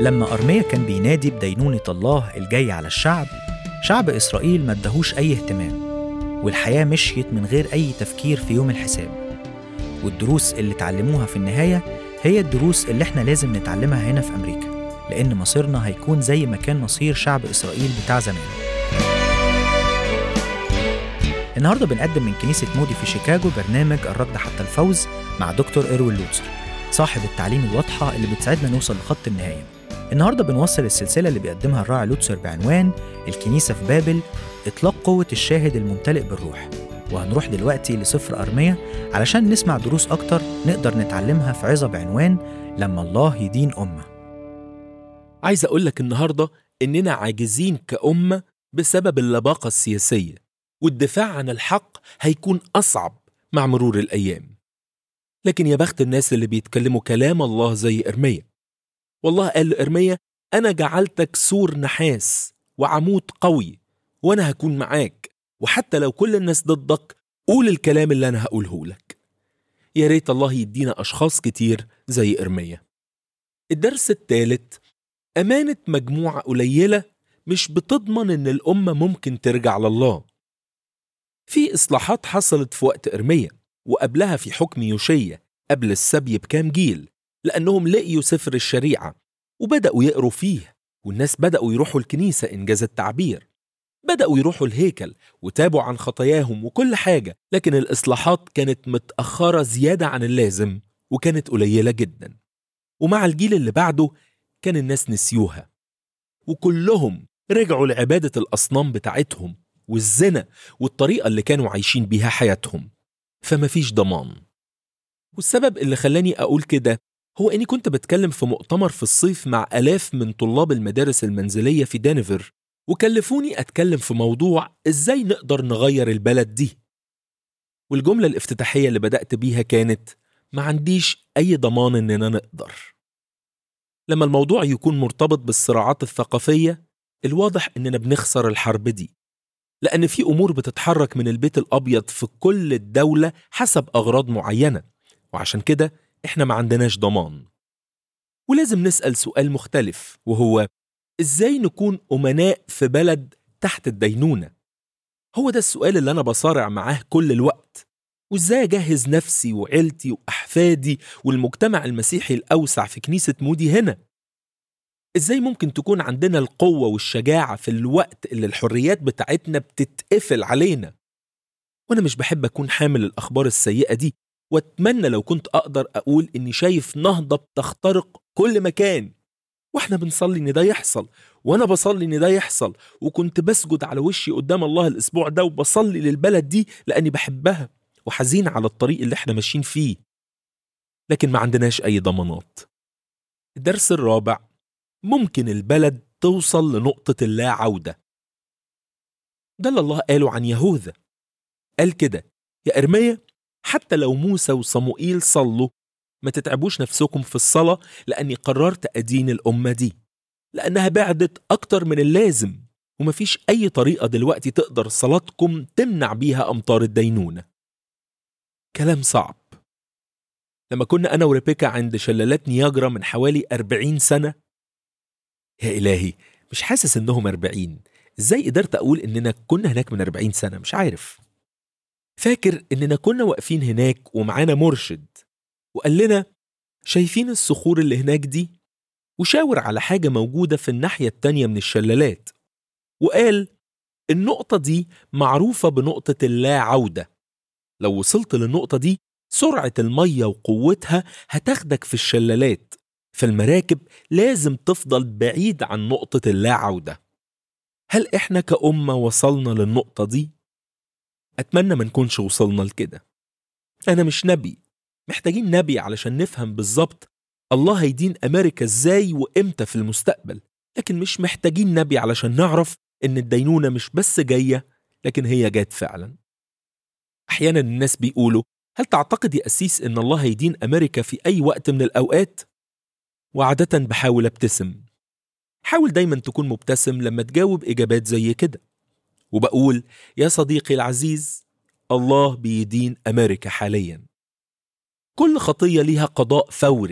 لما أرميا كان بينادي بدينونة الله الجاي على الشعب شعب إسرائيل ما ادهوش أي اهتمام والحياة مشيت من غير أي تفكير في يوم الحساب والدروس اللي اتعلموها في النهاية هي الدروس اللي احنا لازم نتعلمها هنا في أمريكا لأن مصيرنا هيكون زي ما كان مصير شعب إسرائيل بتاع زمان النهارده بنقدم من كنيسة مودي في شيكاغو برنامج الركض حتى الفوز مع دكتور إيروين لوتسر صاحب التعليم الواضحة اللي بتساعدنا نوصل لخط النهاية النهارده بنوصل السلسلة اللي بيقدمها الراعي لوتسر بعنوان الكنيسة في بابل إطلاق قوة الشاهد الممتلئ بالروح وهنروح دلوقتي لسفر أرمية علشان نسمع دروس أكتر نقدر نتعلمها في عظة بعنوان لما الله يدين أمة عايز أقول لك النهاردة إننا عاجزين كأمة بسبب اللباقة السياسية والدفاع عن الحق هيكون أصعب مع مرور الأيام لكن يا بخت الناس اللي بيتكلموا كلام الله زي إرميا والله قال لإرميا أنا جعلتك سور نحاس وعمود قوي وأنا هكون معاك وحتى لو كل الناس ضدك قول الكلام اللي أنا هقوله لك يا ريت الله يدينا أشخاص كتير زي إرميا الدرس الثالث أمانة مجموعة قليلة مش بتضمن إن الأمة ممكن ترجع لله في إصلاحات حصلت في وقت إرميا وقبلها في حكم يوشية قبل السبي بكام جيل لأنهم لقيوا سفر الشريعة وبدأوا يقروا فيه والناس بدأوا يروحوا الكنيسة إنجاز التعبير بدأوا يروحوا الهيكل وتابوا عن خطاياهم وكل حاجة لكن الإصلاحات كانت متأخرة زيادة عن اللازم وكانت قليلة جدا ومع الجيل اللي بعده كان الناس نسيوها وكلهم رجعوا لعبادة الأصنام بتاعتهم والزنا والطريقة اللي كانوا عايشين بيها حياتهم فمفيش ضمان والسبب اللي خلاني أقول كده هو إني كنت بتكلم في مؤتمر في الصيف مع آلاف من طلاب المدارس المنزلية في دنفر وكلفوني أتكلم في موضوع إزاي نقدر نغير البلد دي والجملة الافتتاحية اللي بدأت بيها كانت ما عنديش أي ضمان إننا نقدر لما الموضوع يكون مرتبط بالصراعات الثقافية الواضح إننا بنخسر الحرب دي لأن في أمور بتتحرك من البيت الأبيض في كل الدولة حسب أغراض معينة وعشان كده إحنا ما عندناش ضمان ولازم نسأل سؤال مختلف وهو إزاي نكون أمناء في بلد تحت الدينونة؟ هو ده السؤال اللي أنا بصارع معاه كل الوقت وإزاي أجهز نفسي وعيلتي وأحفادي والمجتمع المسيحي الأوسع في كنيسة مودي هنا؟ إزاي ممكن تكون عندنا القوة والشجاعة في الوقت اللي الحريات بتاعتنا بتتقفل علينا؟ وأنا مش بحب أكون حامل الأخبار السيئة دي وأتمنى لو كنت أقدر أقول إني شايف نهضة بتخترق كل مكان واحنا بنصلي ان ده يحصل وانا بصلي ان ده يحصل وكنت بسجد على وشي قدام الله الاسبوع ده وبصلي للبلد دي لاني بحبها وحزين على الطريق اللي احنا ماشيين فيه لكن ما عندناش اي ضمانات الدرس الرابع ممكن البلد توصل لنقطة اللا عودة ده اللي الله قاله عن يهوذا قال كده يا إرميا حتى لو موسى وصموئيل صلوا ما تتعبوش نفسكم في الصلاة لأني قررت أدين الأمة دي لأنها بعدت أكتر من اللازم ومفيش أي طريقة دلوقتي تقدر صلاتكم تمنع بيها أمطار الدينونة كلام صعب لما كنا أنا وريبيكا عند شلالات نياجرا من حوالي أربعين سنة يا إلهي مش حاسس إنهم أربعين إزاي قدرت أقول إننا كنا هناك من أربعين سنة مش عارف فاكر إننا كنا واقفين هناك ومعانا مرشد وقال لنا شايفين الصخور اللي هناك دي وشاور على حاجة موجودة في الناحية التانية من الشلالات وقال النقطة دي معروفة بنقطة اللا عودة لو وصلت للنقطة دي سرعة المية وقوتها هتاخدك في الشلالات فالمراكب لازم تفضل بعيد عن نقطة اللا عودة هل إحنا كأمة وصلنا للنقطة دي؟ أتمنى ما نكونش وصلنا لكده أنا مش نبي محتاجين نبي علشان نفهم بالظبط الله هيدين أمريكا إزاي وإمتى في المستقبل لكن مش محتاجين نبي علشان نعرف إن الدينونة مش بس جاية لكن هي جات فعلا أحيانا الناس بيقولوا هل تعتقد يا أسيس إن الله هيدين أمريكا في أي وقت من الأوقات؟ وعادة بحاول ابتسم حاول دايما تكون مبتسم لما تجاوب إجابات زي كده وبقول يا صديقي العزيز الله بيدين أمريكا حاليا كل خطية ليها قضاء فوري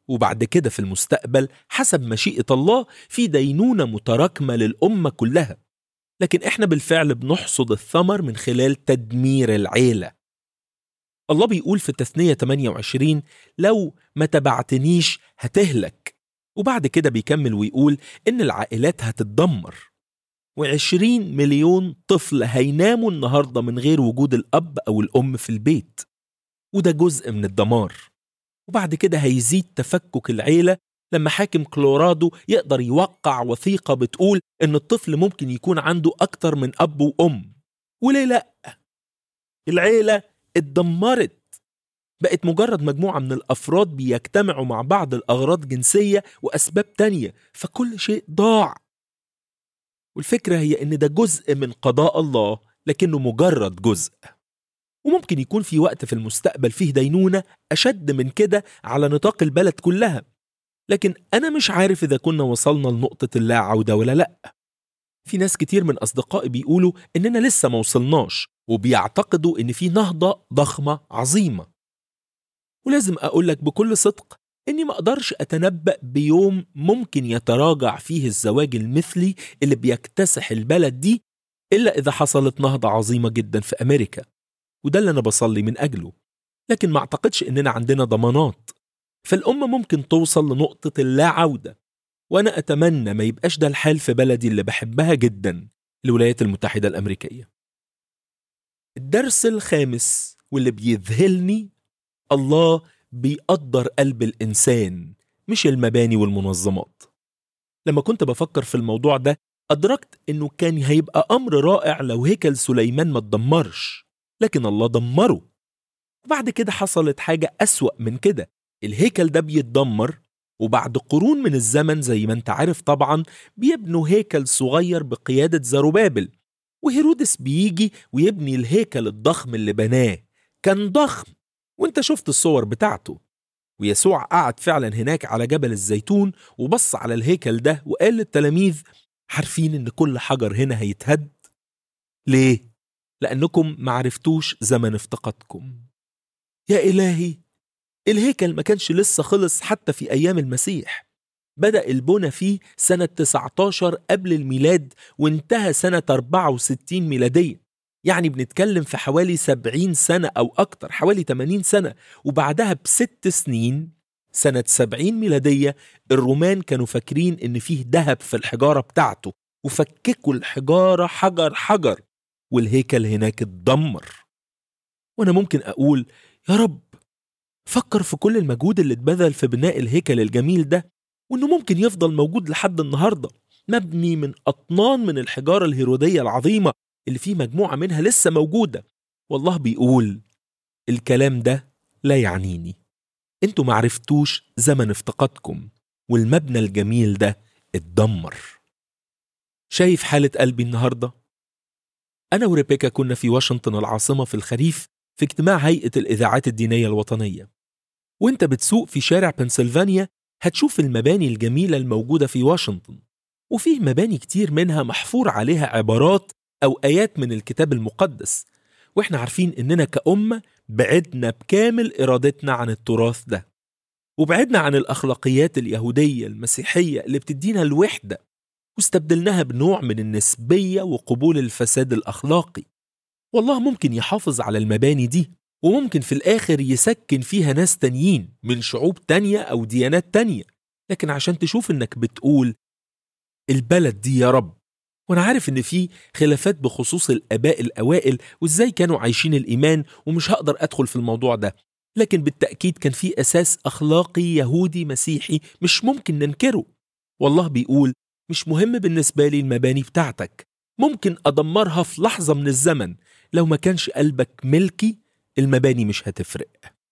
وبعد كده في المستقبل حسب مشيئة الله في دينونة متراكمة للأمة كلها لكن احنا بالفعل بنحصد الثمر من خلال تدمير العيلة الله بيقول في التثنية 28 لو ما تبعتنيش هتهلك وبعد كده بيكمل ويقول إن العائلات هتتدمر وعشرين مليون طفل هيناموا النهاردة من غير وجود الأب أو الأم في البيت وده جزء من الدمار وبعد كده هيزيد تفكك العيلة لما حاكم كولورادو يقدر يوقع وثيقة بتقول إن الطفل ممكن يكون عنده أكتر من أب وأم وليه لأ؟ العيلة اتدمرت بقت مجرد مجموعة من الأفراد بيجتمعوا مع بعض الأغراض جنسية وأسباب تانية فكل شيء ضاع والفكرة هي إن ده جزء من قضاء الله لكنه مجرد جزء وممكن يكون في وقت في المستقبل فيه دينونة أشد من كده على نطاق البلد كلها لكن أنا مش عارف إذا كنا وصلنا لنقطة اللا عودة ولا لأ في ناس كتير من أصدقائي بيقولوا إننا لسه ما وصلناش وبيعتقدوا إن في نهضة ضخمة عظيمة ولازم أقولك بكل صدق إني ما أقدرش أتنبأ بيوم ممكن يتراجع فيه الزواج المثلي اللي بيكتسح البلد دي إلا إذا حصلت نهضة عظيمة جدا في أمريكا وده اللي أنا بصلي من أجله لكن ما أعتقدش إننا عندنا ضمانات فالأمة ممكن توصل لنقطة اللا عودة وأنا أتمنى ما يبقاش ده الحال في بلدي اللي بحبها جدا الولايات المتحدة الأمريكية الدرس الخامس واللي بيذهلني الله بيقدر قلب الإنسان مش المباني والمنظمات لما كنت بفكر في الموضوع ده أدركت إنه كان هيبقى أمر رائع لو هيكل سليمان ما اتدمرش لكن الله دمره وبعد كده حصلت حاجة أسوأ من كده الهيكل ده بيتدمر وبعد قرون من الزمن زي ما انت عارف طبعا بيبنوا هيكل صغير بقيادة زروبابل وهيرودس بيجي ويبني الهيكل الضخم اللي بناه كان ضخم وانت شفت الصور بتاعته ويسوع قعد فعلا هناك على جبل الزيتون وبص على الهيكل ده وقال للتلاميذ عارفين ان كل حجر هنا هيتهد ليه لانكم معرفتوش زمن افتقادكم يا الهي الهيكل ما كانش لسه خلص حتى في ايام المسيح بدأ البنى فيه سنة 19 قبل الميلاد وانتهى سنة 64 ميلادية يعني بنتكلم في حوالي 70 سنة أو أكتر حوالي 80 سنة وبعدها بست سنين سنة 70 ميلادية الرومان كانوا فاكرين إن فيه ذهب في الحجارة بتاعته وفككوا الحجارة حجر حجر والهيكل هناك اتدمر وأنا ممكن أقول يا رب فكر في كل المجهود اللي اتبذل في بناء الهيكل الجميل ده وإنه ممكن يفضل موجود لحد النهاردة مبني من أطنان من الحجارة الهيرودية العظيمة اللي فيه مجموعة منها لسه موجودة والله بيقول الكلام ده لا يعنيني انتوا معرفتوش زمن افتقادكم والمبنى الجميل ده اتدمر شايف حالة قلبي النهاردة؟ أنا وريبيكا كنا في واشنطن العاصمة في الخريف في اجتماع هيئة الإذاعات الدينية الوطنية وانت بتسوق في شارع بنسلفانيا هتشوف المباني الجميلة الموجودة في واشنطن وفيه مباني كتير منها محفور عليها عبارات أو آيات من الكتاب المقدس وإحنا عارفين إننا كأمة بعدنا بكامل إرادتنا عن التراث ده وبعدنا عن الأخلاقيات اليهودية المسيحية اللي بتدينا الوحدة واستبدلناها بنوع من النسبية وقبول الفساد الأخلاقي والله ممكن يحافظ على المباني دي وممكن في الآخر يسكن فيها ناس تانيين من شعوب تانية أو ديانات تانية لكن عشان تشوف إنك بتقول البلد دي يا رب وانا عارف ان في خلافات بخصوص الاباء الاوائل وازاي كانوا عايشين الايمان ومش هقدر ادخل في الموضوع ده لكن بالتاكيد كان في اساس اخلاقي يهودي مسيحي مش ممكن ننكره والله بيقول مش مهم بالنسبه لي المباني بتاعتك ممكن ادمرها في لحظه من الزمن لو ما كانش قلبك ملكي المباني مش هتفرق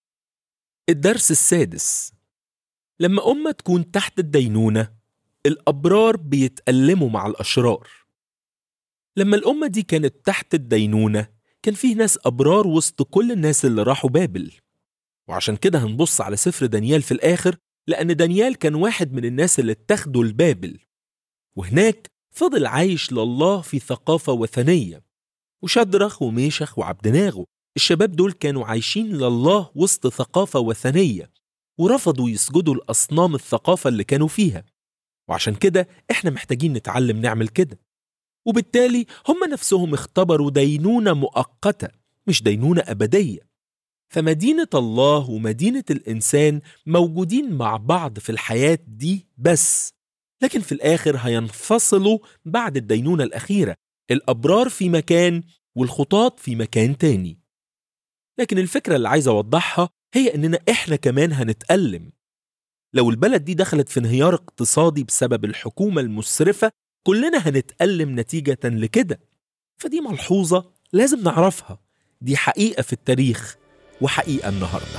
الدرس السادس لما امه تكون تحت الدينونه الابرار بيتالموا مع الاشرار لما الأمة دي كانت تحت الدينونة كان فيه ناس أبرار وسط كل الناس اللي راحوا بابل وعشان كده هنبص على سفر دانيال في الآخر لأن دانيال كان واحد من الناس اللي اتخذوا لبابل وهناك فضل عايش لله في ثقافة وثنية وشدرخ وميشخ وعبدناغو الشباب دول كانوا عايشين لله وسط ثقافة وثنية ورفضوا يسجدوا لأصنام الثقافة اللي كانوا فيها وعشان كده إحنا محتاجين نتعلم نعمل كده وبالتالي هم نفسهم اختبروا دينونة مؤقتة مش دينونة أبدية فمدينة الله ومدينة الإنسان موجودين مع بعض في الحياة دي بس لكن في الآخر هينفصلوا بعد الدينونة الأخيرة الأبرار في مكان والخطاة في مكان تاني لكن الفكرة اللي عايز أوضحها هي إننا إحنا كمان هنتألم لو البلد دي دخلت في انهيار اقتصادي بسبب الحكومة المسرفة كلنا هنتألم نتيجة لكده فدي ملحوظة لازم نعرفها دي حقيقة في التاريخ وحقيقة النهارده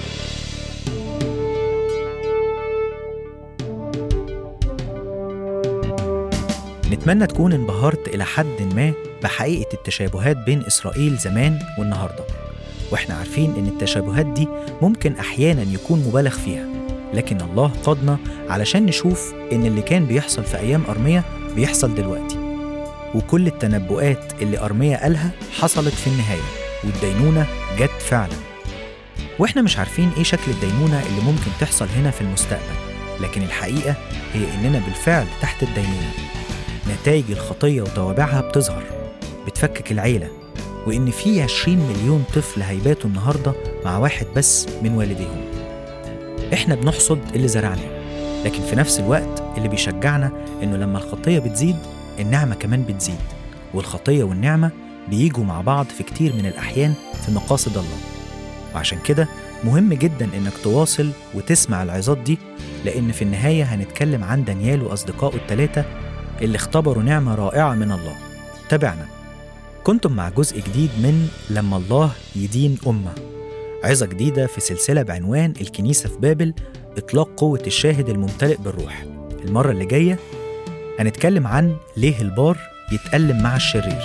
نتمنى تكون انبهرت إلى حد ما بحقيقة التشابهات بين إسرائيل زمان والنهاردة وإحنا عارفين إن التشابهات دي ممكن أحيانا يكون مبالغ فيها لكن الله قادنا علشان نشوف إن اللي كان بيحصل في أيام أرمية بيحصل دلوقتي وكل التنبؤات اللي أرمية قالها حصلت في النهاية والدينونة جت فعلا وإحنا مش عارفين إيه شكل الدينونة اللي ممكن تحصل هنا في المستقبل لكن الحقيقة هي إننا بالفعل تحت الدينونة نتائج الخطية وتوابعها بتظهر بتفكك العيلة وإن في 20 مليون طفل هيباتوا النهاردة مع واحد بس من والديهم إحنا بنحصد اللي زرعناه لكن في نفس الوقت اللي بيشجعنا إنه لما الخطية بتزيد النعمة كمان بتزيد والخطية والنعمة بيجوا مع بعض في كتير من الأحيان في مقاصد الله وعشان كده مهم جدا إنك تواصل وتسمع العظات دي لأن في النهاية هنتكلم عن دانيال وأصدقائه الثلاثة اللي اختبروا نعمة رائعة من الله تابعنا كنتم مع جزء جديد من لما الله يدين أمة عظة جديدة في سلسلة بعنوان الكنيسة في بابل إطلاق قوة الشاهد الممتلئ بالروح المرة اللي جاية هنتكلم عن ليه البار يتألم مع الشرير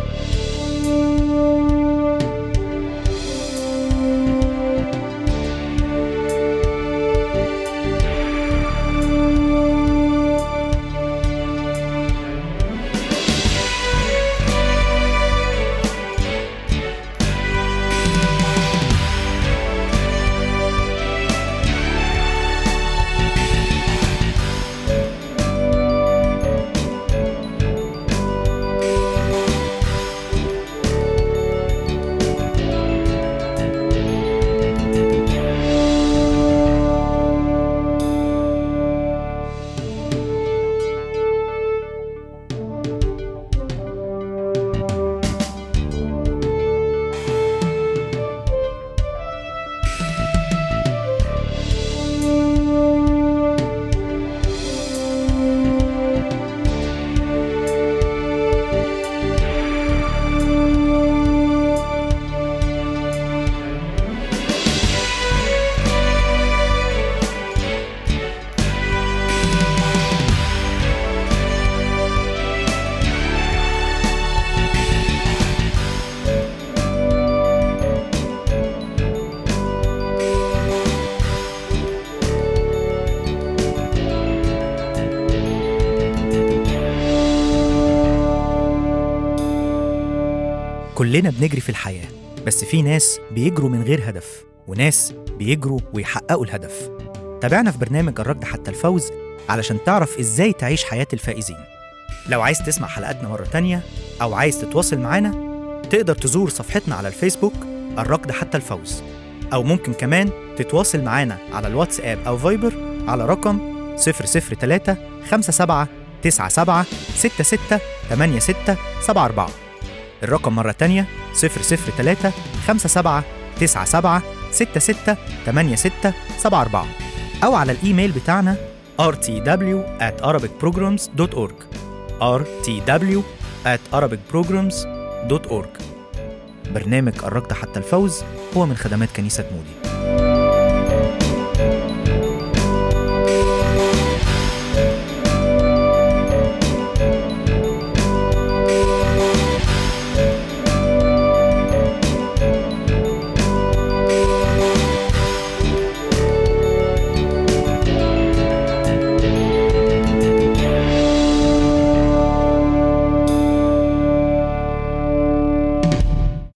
كلنا بنجري في الحياة بس في ناس بيجروا من غير هدف وناس بيجروا ويحققوا الهدف تابعنا في برنامج الركض حتى الفوز علشان تعرف ازاي تعيش حياة الفائزين لو عايز تسمع حلقاتنا مرة تانية أو عايز تتواصل معانا تقدر تزور صفحتنا على الفيسبوك الركض حتى الفوز أو ممكن كمان تتواصل معانا على الواتساب أو فايبر على رقم 003 57 97 66 86 74 الرقم مرة تانية 003 57 97 66 86 74 أو على الإيميل بتاعنا rtw at arabicprograms.org rtw at arabicprograms.org برنامج الركض حتى الفوز هو من خدمات كنيسة مودي